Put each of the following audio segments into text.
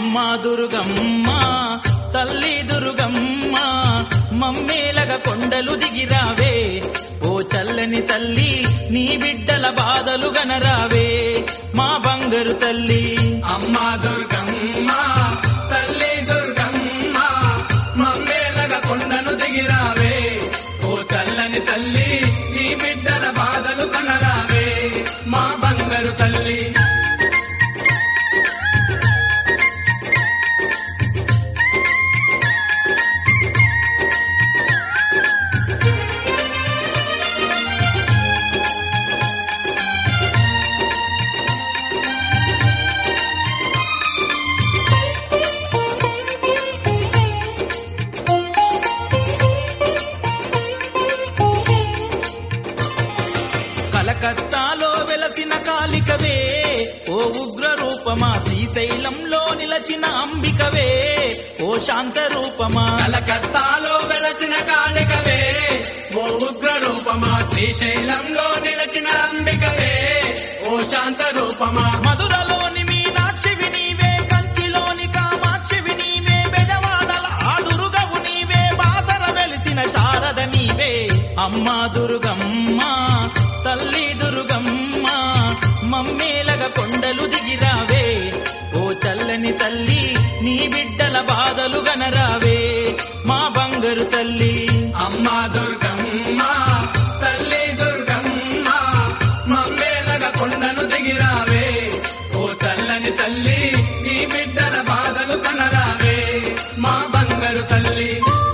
అమ్మ దుర్గమ్మ తల్లి దుర్గమ్మ మమ్మేలగ కొండలు దిగిరావే ఓ చల్లని తల్లి నీ బిడ్డల బాధలు గనరావే మా బంగారు తల్లి అమ్మ దుర్గమ్మ తల్లి దుర్గమ్మ మమ్మేలగ కొండను దిగిరావే ఓ చల్లని తల్లి నీ బిడ్డల బాధలు కనరావే మా బంగారు తల్లి కలకత్తాలో వెలసిన కాలికవే ఓ ఉగ్ర రూపమా శ్రీశైలంలో నిలచిన అంబికవే ఓ శాంత రూపమా కలకత్తాలో వెలసిన కాళికవే ఓ ఉగ్ర రూపమా శ్రీశైలంలో నిలచిన అంబికవే ఓ శాంత రూపమా మధురలోని మీనాక్షివి నీవే కంచిలోని కామాక్షివి నీవే బెజవాడల ఆదురుగవు నీవే బాసర వెలిసిన శారద నీవే అమ్మా దుర్గమ్మ తల్లి దుర్గమ్మ మమ్మేలగ కొండలు దిగిరావే ఓ చల్లని తల్లి నీ బిడ్డల బాధలు గనరావే మా బంగారు తల్లి అమ్మ దుర్గమ్మ తల్లి దుర్గమ్మ మమ్మేలగ కొండను దిగిరావే ఓ చల్లని తల్లి నీ బిడ్డల బాధలు కనరావే మా బంగారు తల్లి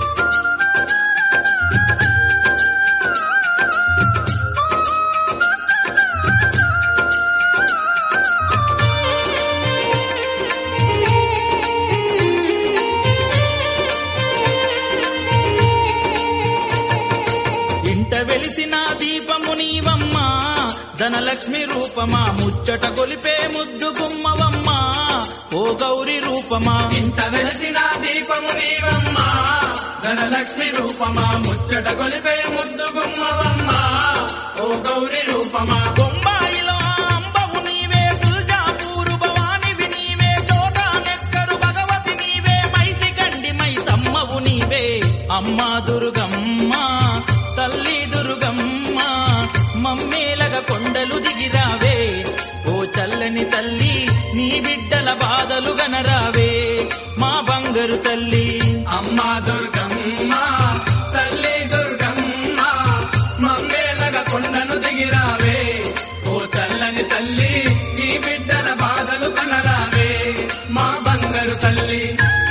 ఇంట వెలిసిన దీపము నీవమ్మ ధనలక్ష్మి రూపమా ముచ్చట గొలిపే ముద్దు గుమ్మవమ్మ ఓ గౌరి రూపమా ఇంత వెలసిన దీపము నీవమ్మ ధనలక్ష్మి రూపమా ముచ్చట గొలిపే ముద్దు గుమ్మవమ్మ ఓ గౌరి రూపమా బొంబాయిలో అంబవు నీవే తుల్జాపూరు భవానివి నీవే చోట నెక్కరు భగవతి నీవే మైసి గండి మై సమ్మవు నీవే అమ్మా దుర్గమ్మ తల్లి దుర్గమ్మ మమ్మేలగ కొండలు దిగిరావే ఓ చల్లని తల్లి నీ బిడ్డల బాధలు గనరావే మా బంగారు తల్లి అమ్మ దుర్గమ్మ తల్లి దుర్గమ్మ మమ్మేలగ కొండను దిగిరావే ఓ చల్లని తల్లి ఈ బిడ్డల బాధలు కనరావే మా బంగారు తల్లి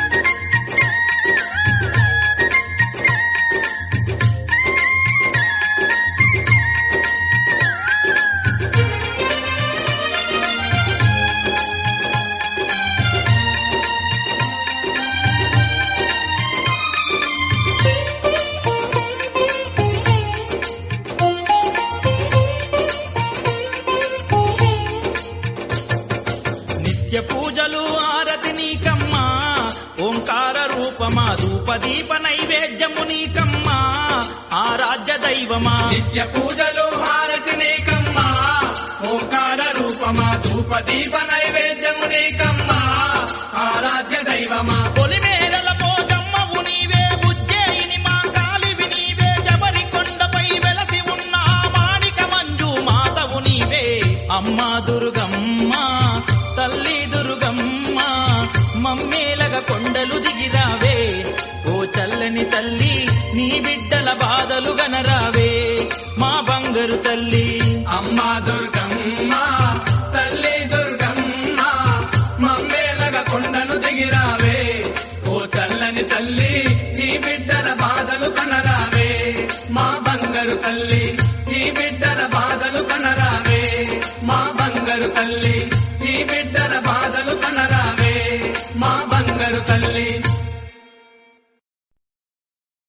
నిత్య పూజలు ఆరతి నీకమ్మా ఓంకార రూపమా ధూపదీప నైవేద్యము నీకమ్మా ఆరాధ్య దైవమా నిత్య పూజలు హారతి నీకమ్మా ఓంకార రూపమా ధూప దీప నైవేద్యము నీకమ్మా ఆరాధ్య దైవమా పొలిమేరల పోగమ్మవు నీవే ఉజ్జయిని మా కాలివి నీవే శబరి కొండపై వెలసి ఉన్న ఆ మాణిక మంజు మాతవు నీవే అమ్మా దుర్గమ్మ తల్లి దుర్గమ్మ మమ్మేలగ కొండలు దిగిరావే ఓ చల్లని తల్లి నీ బిడ్డల బాధలు గనరావే మా బంగారు తల్లి అమ్మ దుర్గమ్మ తల్లి దుర్గమ్మ మమ్మేలగ కొండను దిగిరావే ఓ చల్లని తల్లి ఈ బిడ్డల బాధలు కనరావే మా బంగారు తల్లి ఈ బిడ్డల బాధలు కనరావే మా బంగారు తల్లి ఈ బిడ్డల బాధలు కనరావే మా బంగారు తల్లి